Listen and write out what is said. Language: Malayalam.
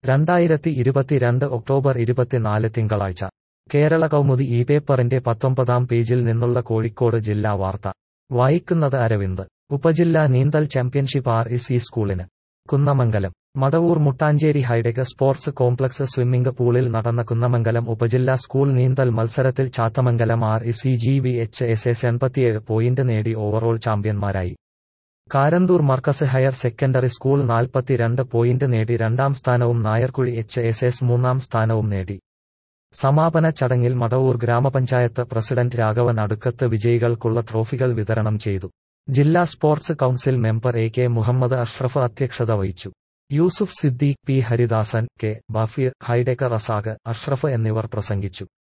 രണ്ടായിരത്തി ഇരുപത്തിരണ്ട് ഒക്ടോബർ ഇരുപത്തിനാല് തിങ്കളാഴ്ച കേരള കൗമുദി ഈ പേപ്പറിന്റെ പത്തൊമ്പതാം പേജിൽ നിന്നുള്ള കോഴിക്കോട് ജില്ലാ വാർത്ത വായിക്കുന്നത് അരവിന്ദ് ഉപജില്ലാ നീന്തൽ ചാമ്പ്യൻഷിപ്പ് ആർ ഇ സി സ്കൂളിന് Kunnamangalam Madavoor Muttancheri hi-tech sports complex swimming പൂളിൽ നടന്ന കുന്നമംഗലം ഉപജില്ലാ സ്കൂൾ നീന്തൽ മത്സരത്തിൽ Chathamangalam R E C G V H S S എൺപത്തിയേഴ് പോയിന്റ് നേടി ഓവറോൾ ചാമ്പ്യന്മാരായി Karanthur Markaz higher secondary school നാൽപ്പത്തിരണ്ട് പോയിന്റ് നേടി രണ്ടാം സ്ഥാനവും നായർക്കുഴി എച്ച് എസ് എസ് മൂന്നാം സ്ഥാനവും നേടി സമാപന ചടങ്ങിൽ മടവൂർ ഗ്രാമപഞ്ചായത്ത് പ്രസിഡന്റ് രാഘവൻ അടുക്കത്ത് വിജയികൾക്കുള്ള ട്രോഫികൾ വിതരണം ചെയ്തു ജില്ലാ sports council member A K Muhammad Ashraf അധ്യക്ഷത വഹിച്ചു യൂസുഫ് സിദ്ദീഖ് പി ഹരിദാസൻ കെ ബഫീർ ഹൈഡെക്കർ റസാഖ് അഷ്റഫ് എന്നിവർ പ്രസംഗിച്ചു